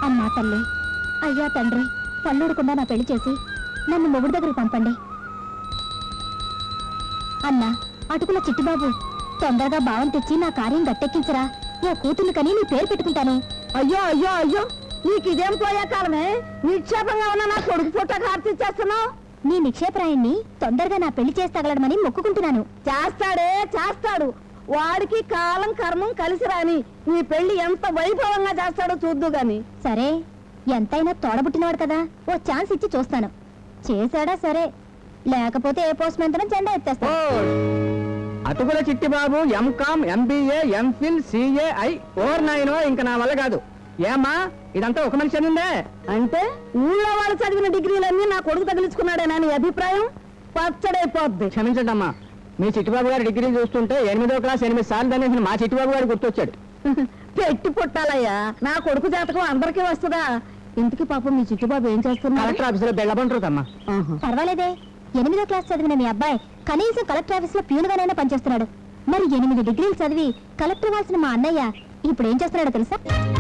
అమ్మా తల్లి అయ్యా తండ్రి పళ్ళూడకుండా నా పెళ్లి చేసి నన్ను మొగుడు దగ్గరకు పంపండి అన్నా అటుకుల చిట్టిబాబు తొందరగా భావం తెచ్చి నా కార్యం గట్టెక్కించరా ఓ కూతుర్ని కని నీ పేరు పెట్టుకుంటాను అయ్యో అయ్యో అయ్యో నీకు ఇదేం పోయే కాలమే నిక్షేపంగా ఉన్న నా కొడుకు పుట్ట కార్తీచ్చేస్తున్నావు నీ నిక్షేపరాయణ్ణి తొందరగా నా పెళ్లి చేసి తగలడమని మొక్కుకుంటున్నాను చేస్తాడే చేస్తాడు వాడికి కాలం కర్మం కలిసి రాని నీ పెళ్లి ఎంత వైభవంగా చేస్తాడో చూద్దు గాని సరే ఎంతైనా తోడబుట్టినవాడు కదా ఓ ఛాన్స్ ఇచ్చి చూస్తాను చేశాడా సరే లేకపోతే ఏ పోస్ట్ మెంతనం జెండా ఎత్తేస్తా Atukula Chittibabu MCom MBA MPhil CAI or నైనో ఇంకా నా వల్ల కాదు ఏమ్మా ఇదంతా ఒక మనిషి ఉందే అంటే ఊళ్ళో వాళ్ళు చదివిన డిగ్రీలన్నీ నా కొడుకు తగిలించుకున్నాడేనా నీ అభిప్రాయం పచ్చడైపోద్ది క్షమించండి అమ్మా మీ చిట్టిబాబు గారి డిగ్రీ చూస్తుంటే ఎనిమిదో క్లాస్ ఎనిమిది సార్లు దాని మా చిట్టిబాబు గారు గుర్తొచ్చాడు పెట్టి పుట్టాలయ్యా నా కొడుకు జాతకం అందరికీ వస్తుందా ఇంటికి పాపం మీ చిట్టుబాబు ఏం చేస్తున్నారు కలెక్టర్ ఆఫీసులో బెల్లబంటారుతమ్మా ఆహా. పర్వాలేదే ఎనిమిదో క్లాస్ చదివిన మీ అబ్బాయి కనీసం కలెక్టర్ ఆఫీస్ లో ప్యూన్గానైనా పనిచేస్తున్నాడు మరి ఎనిమిది డిగ్రీలు చదివి కలెక్టర్ అవ్వాల్సిన మా అన్నయ్య ఇప్పుడు ఏం చేస్తున్నాడో తెలుసా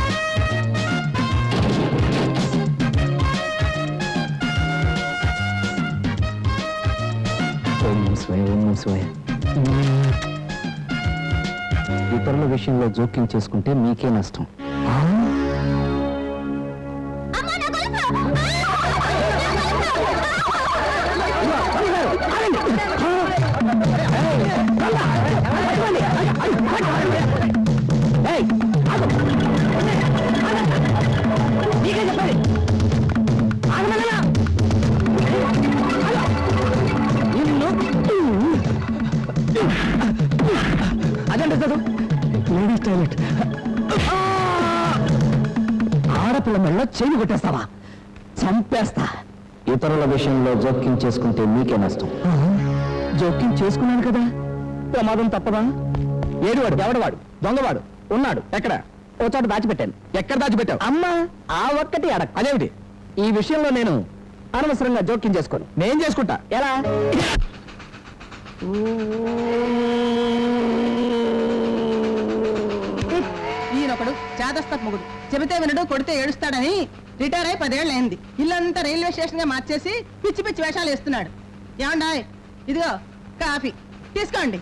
ఓం నమః శివాయ, ఓం నమః శివాయ. ఇతరుల విషయంలో జోక్యం చేసుకుంటే మీకే నష్టం అదండి చదువు లేడీస్ టాయిలెట్ ఆడపిల్ల మెళ్ళలో చేయి కొట్టేస్తావా చంపేస్తా ఇతరుల విషయంలో జోక్యం చేసుకుంటే మీకే నష్టం జోక్యం చేసుకున్నాను కదా ప్రమాదం తప్పదా ఏడువాడు ఎవడవాడు దొంగవాడు ఉన్నాడు ఎక్కడ ఓ చోట దాచిపెట్టాను ఎక్కడ దాచిపెట్టావు అమ్మా ఆ ఒక్కటి అడగ అదేమిటి ఈ విషయంలో నేను అనవసరంగా జోక్యం చేసుకోను నేను చేసుకుంటా ఎలా ఈయనొకడు చేదస్తపు మొగుడు చెబితే వినడు కొడితే ఏడుస్తాడని రిటైర్ అయి పదేళ్ళు అయింది ఇల్లంతా రైల్వే స్టేషన్ గా మార్చేసి పిచ్చి పిచ్చి వేషాలు వేస్తున్నాడు ఏమండాయ్ ఇదిగో కాఫీ తీసుకోండి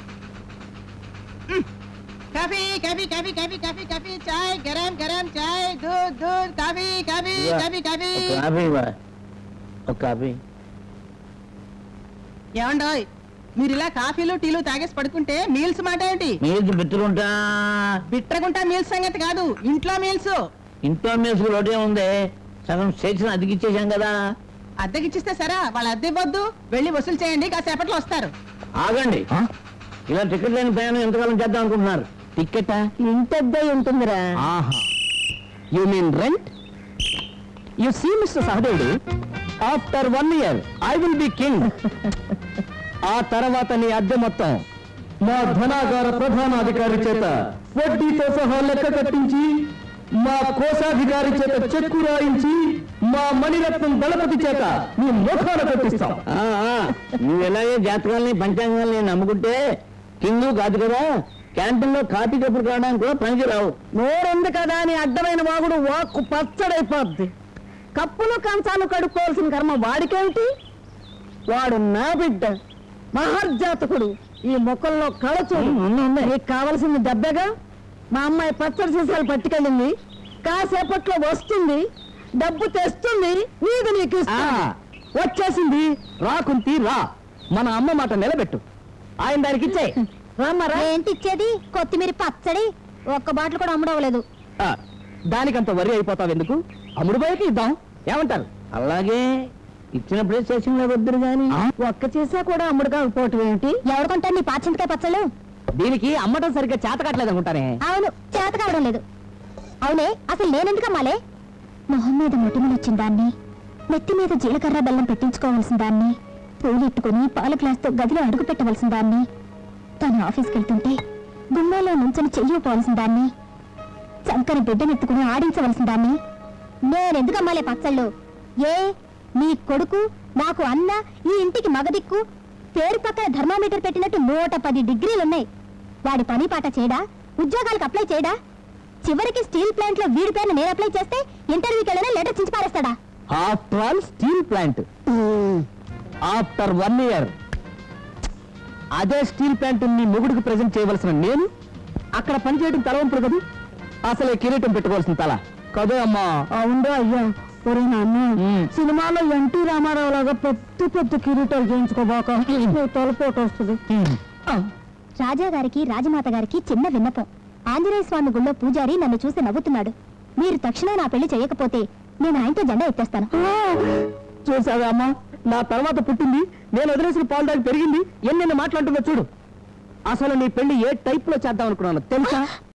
మ్. Coffee coffee coffee coffee coffee coffee చాయ్ గరం గరం చాయ్ దూద్ దూద్ కాఫీ కాఫీ కాఫీ కాఫీ ఒక కాఫీ ఏమండాయ్ మీరు ఇలా కాఫీలు టీలు తాగేసి పడుకుంటే మీల్స్ మాట ఏంటి మీరు పెట్టుకుంటా బిట్రగుంటా మీల్స్ సంగతి కాదు ఇంట్లో మీల్స్ ఇంట్లో మేసుకు లోటే ఉంది సగం స్టేషన్ అతికిచ్చేసాం కదా అద్దెకిచ్చిస్తే సరే వాళ్ళ అద్దె ఇవ్వద్దు వెళ్ళి వసూలు చేయండి కాసేపట్లో వస్తారు ఆగండి ఇలా టికెట్ లేని ప్రయాణం ఎంతకాలం చేద్దాం అనుకుంటున్నారు టికెటా ఇంతద్దే ఉంటుందిరా ఆహా you mean rent you see mister సహదేవుడు after one year I will be king ఆ తర్వాత నీ అద్దె మొత్తం మా ధనాగార ప్రధానాధికారి చేత వడ్డీతో సహా లెక్క కట్టించి మా కోశాధికారి చేత చెక్కు రాయించి మా మణిరత్నం దళపతి చేత నీ ముఖాన కట్టిస్తాం నువ్వు ఎలాగే జాతకాలని పంచాంగాల్ని నమ్ముకుంటే కింగ్ కాదు కదా క్యాంటీన్ లో కాఫీ కప్పులు కావడానికి కూడా పనికి రావు నోరుంది కదా అని అడ్డమైన వాగుడు వాక్కు పచ్చడైపోద్ది కప్పులు కంచాలు కడుక్కోవాల్సిన కర్మ వాడికేమిటి వాడు నా బిడ్డ మహర్జాతకుడు ఈ మొక్కల్లో కళచూడు నీకు కావలసింది దెబ్బగా మా అమ్మాయి పచ్చడి సీసాలు పట్టుకెళ్ళింది కాసేపట్లో వస్తుంది డబ్బు తెస్తుంది నీది నీకు ఇస్తుంది. వచ్చేసింది రా కుంతి రా మన అమ్మ మాట నిలబెట్టు ఆయన దానికి ఇచ్చే రామ్మరా ఏంటి ఇచ్చేది కొత్తిమీర పచ్చడి ఒక్క బాటిల్ కూడా అమ్ముడవలేదు దానికంత వరి అయిపోతావు ఎందుకు అమ్ముడు బయటకి ఇద్దాం ఏమంటారు అలాగే ఇచ్చినప్పుడే స్టేషన్ లో వద్దురు గాని ఒక్క చేసా కూడా అమ్ముడు కాకపోవటం ఏమిటి ఎవరు కొంటారు నీ పాచింతకాయ పచ్చళ్ళు దీనికి అమ్మటం సరిగ్గా చేత కావట్లేదు అనుకుంటానే అవును చేత కావడం లేదు అవునే అసలు నేనెందుకు అమ్మాలే మొహం మీద మొటిమలు వచ్చిన దాన్ని నెత్తి మీద జీలకర్ర బెల్లం పెట్టించుకోవాల్సిన దాన్ని పూలు ఇట్టుకుని పాల గ్లాస్తో గదిలో అడుగు పెట్టవలసిన దాన్ని తను ఆఫీస్కి వెళ్తుంటే గుమ్మాలో నుంచొని చెయ్యిపోవాల్సిన దాన్ని చంకని బిడ్డనెత్తుకుని ఆడించవలసిన దాన్ని నేనెందుకు అమ్మాలే పచ్చళ్ళు ఏ నీ కొడుకు నాకు అన్న ఈ ఇంటికి మగదిక్కు పేరు పక్కన థర్మామీటర్ పెట్టినట్టు నూట పది డిగ్రీలున్నాయి వాడి పని పాట చేయడా ఉద్యోగాలకు అప్లై చేయడా చివరికి స్టీల్ ప్లాంట్ లో వీడి పేరును నేను అప్లై చేస్తే ఇంటర్వ్యూకి వెళ్ళినా లెటర్ చించి పారేస్తాడా after all steel plant after one year అదే స్టీల్ ప్లాంట్ నీ మొగుడికి ప్రజెంట్ చేయవలసిన నేను అక్కడ పనిచేయడం తలవంపుడు కదా అసలే కిరీటం పెట్టుకోవాల్సిన తల కదే అమ్మా అవును అయ్యా ఒరే నాన్న మ్మ్. సినిమాలో ఎన్టీ రామారావు లాగా పెద్ద పెద్ద కిరీటాలు చేయించుకోబాక నీకు తలపోటు వస్తుంది రాజా గారికి రాజమాత గారికి చిన్న విన్నపం ఆంజనేయ స్వామి గుళ్ళో పూజారి నన్ను చూసి నవ్వుతున్నాడు మీరు తక్షణం నా పెళ్లి చేయకపోతే నేను ఆయనతో జెండా ఎత్తేస్తాను చూసావా అమ్మా నా తర్వాత పుట్టింది నేను వదిలేసిన పాలు దానికి పెరిగింది ఎన్నెన్ని మాట్లాడుతుందో చూడు అసలు నీ పెళ్లి ఏ టైప్ లో చేద్దాం అనుకున్నాను తెలుసా